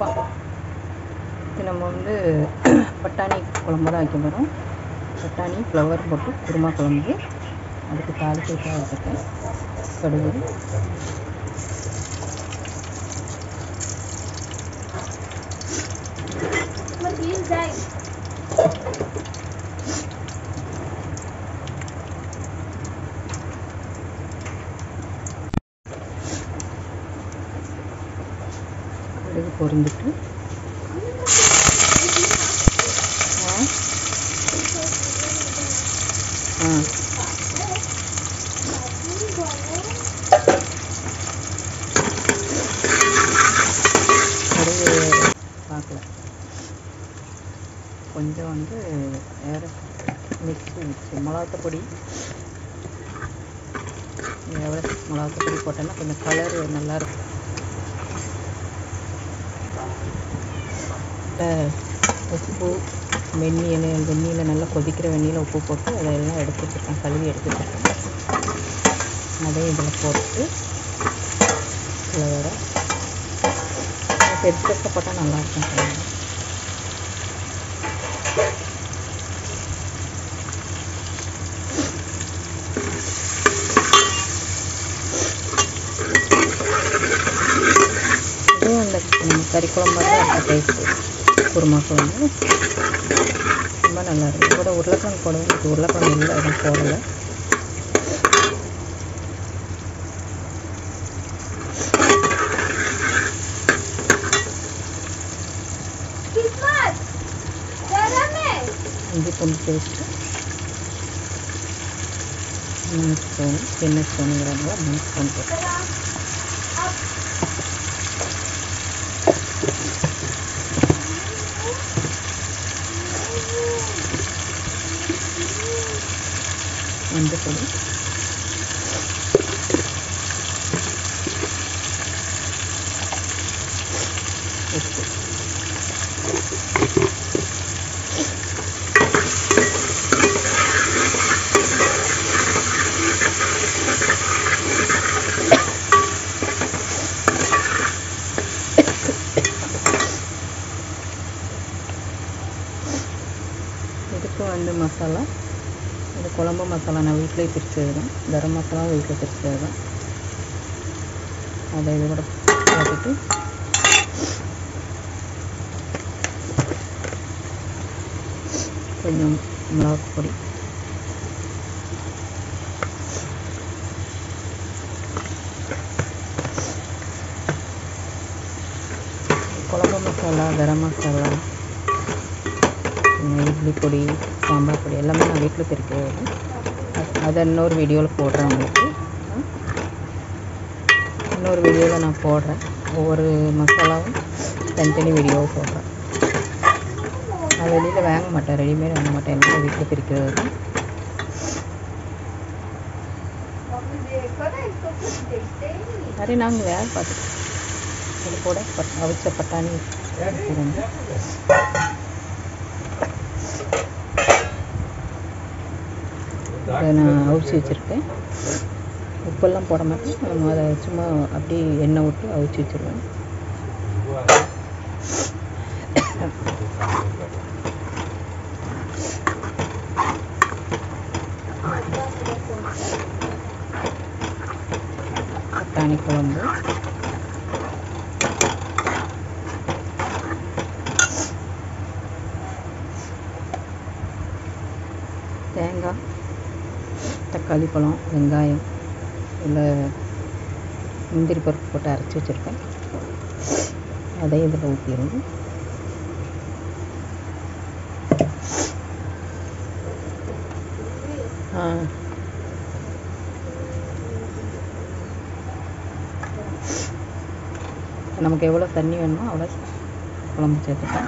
இது நம்ம வந்து பட்டாணி குழம்பு தான் வைக்க போகிறோம் பட்டாணி ஃப்ளவர் போட்டு குருமா குழம்பு அதுக்கு தாளிச்சுக்காக வச்சுருக்கேன் கடுகு கடுகு பொரிஞ்சிட்டு ஆ ஆ கடுகு பார்க்கல கொஞ்சம் வந்து வேறு மிக்ஸி மிக்ஸி மிளகாத்தூள் பொடி எவ்வளோ மிளகாத்தூள் பொடி போட்டோன்னா கொஞ்சம் கலர் நல்லாயிருக்கும் உப்பு வெந்நீர் வெந்நீரில் நல்லா கொதிக்கிற வெந்நீரில் உப்பு போட்டு அதெல்லாம் எடுத்து வச்சுருக்கேன் கழுவி எடுத்து வச்சுருக்கேன் அதையும் இதில் போட்டு இதில் வர பெருசு பெருசாக போட்டால் நல்லாயிருக்கும் குழம்பு இதுவும் அந்த ம், கறி குழம்பு தான் இருக்குது டேஸ்ட்டு குருமா குழம்பு ரொம்ப நல்லா இருக்குது இதோட உருளைக்கிழங்கு போடுவோம் இது உருளைக்கிழங்கு இல்லை எதுவும் போடலை இஞ்சி பூண்டு பேஸ்ட்டு மூணு ஸ்பூன் சின்ன ஸ்பூனுங்கிறதுனால மூணு ஸ்பூன் போட்டு மஞ்சள் பொடி உப்பு இதுக்கு வந்து மசாலா இது குழம்பு மசாலா நான் வீட்டிலே பிரித்தது தான் கரம் மசாலாவும் வீட்டில் பிரித்தது தான் அதை இது கூட போட்டுட்டு கொஞ்சம் மிளகு பொடி குழம்பு மசாலா கரம் மசாலா இந்த இட்லி பொடி சாம்பார் பொடி எல்லாமே நான் வீட்டில் பிரிக்கிறது அதை இன்னொரு வீடியோவில் போடுறேன் உங்களுக்கு ஆ? இன்னொரு வீடியோவில் நான் போடுறேன் ஒவ்வொரு மசாலாவும் தனித்தனி வீடியோவும் போடுறேன் நான் வெளியில் வாங்க மாட்டேன் ரெடிமேட் வாங்க மாட்டேன் எல்லாமே வீட்டில் பிரிக்கிறது தான் சரி நாங்கள் வேலை பார்த்துட்டு இது கூட பட் அவிச்ச பட்டாணி போடுங்க இதை நான் அவிச்சு வச்சுருக்கேன் உப்பெல்லாம் போட மாட்டேன் நம்ம அதை சும்மா அப்படியே எண்ணெய் விட்டு அவிச்சு வச்சுருவேன் பட்டாணி குழம்பு தேங்காய் தக்காளி பழம் வெங்காயம் இல்லை முந்திரி பருப்பு போட்டு அரைச்சி வச்சுருக்கேன் அதையும் இதில் ஊற்றிடணும் ஆ நமக்கு எவ்வளோ தண்ணி வேணுமோ அவ்வளோ குழம்பு சேர்த்துப்பேன்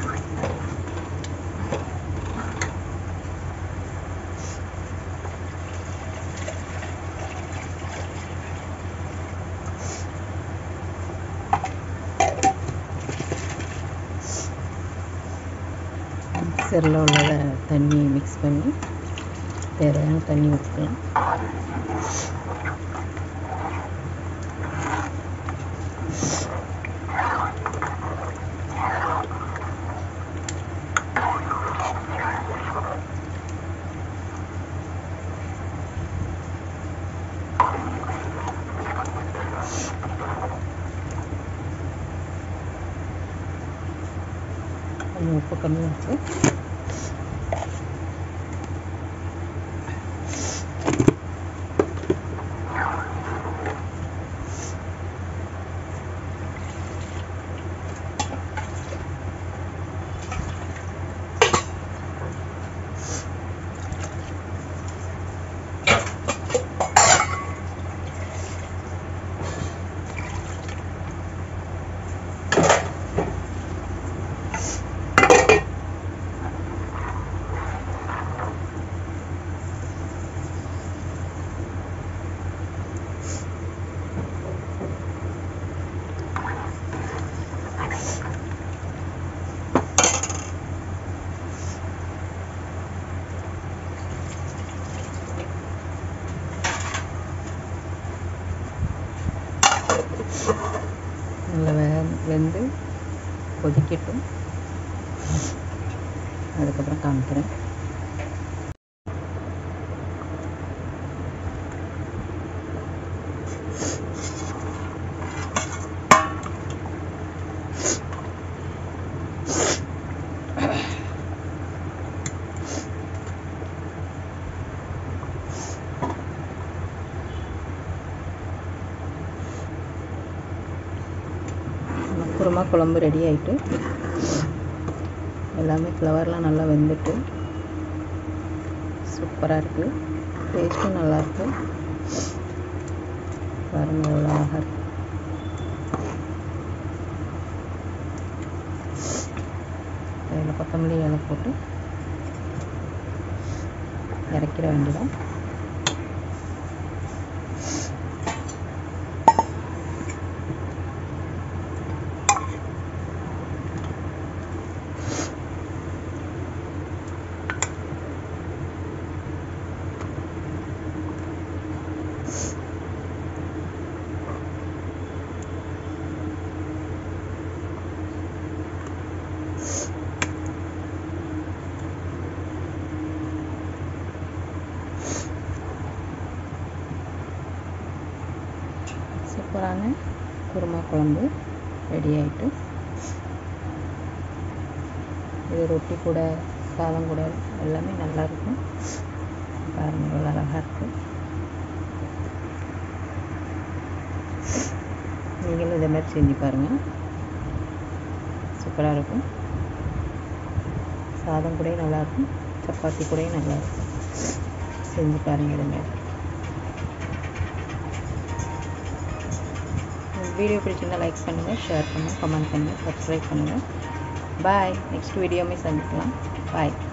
மிக்சரில் உள்ளதை தண்ணி மிக்ஸ் பண்ணி தேவையான தண்ணி ஊற்றிக்கலாம் கொஞ்சம் உப்பு கம்மியாக இருக்குது நல்லா வே வெந்து கொதிக்கட்டும் அதுக்கப்புறம் காமிக்கிறேன் குருமா குழம்பு ரெடி ஆயிட்டு எல்லாமே ஃப்ளவர்லாம் நல்லா வெந்துட்டு சூப்பராக இருக்குது டேஸ்ட்டும் நல்லாயிருக்கு பாருங்க எவ்வளோ அழகாக இருக்கு அதில் கொத்தமல்லி இலை போட்டு இறக்கிற வேண்டியதான் சூப்பரான குருமா குழம்பு ரெடி ஆயிட்டு இது ரொட்டி கூட சாதம் கூட எல்லாமே நல்லா இருக்கும் பாருங்க எவ்வளோ அழகாக இருக்கு நீங்களும் இதே மாதிரி செஞ்சு பாருங்கள் சூப்பராக இருக்கும் சாதம் கூட நல்லாயிருக்கும் சப்பாத்தி கூட நல்லாயிருக்கும் செஞ்சு பாருங்கள் இதே மாதிரி வீடியோ பிடிச்சிருந்தா லைக் பண்ணுங்கள் ஷேர் பண்ணுங்கள் கமெண்ட் பண்ணுங்கள் சப்ஸ்கிரைப் பண்ணுங்கள் பாய் நெக்ஸ்ட் வீடியோமே சந்திக்கலாம் பாய்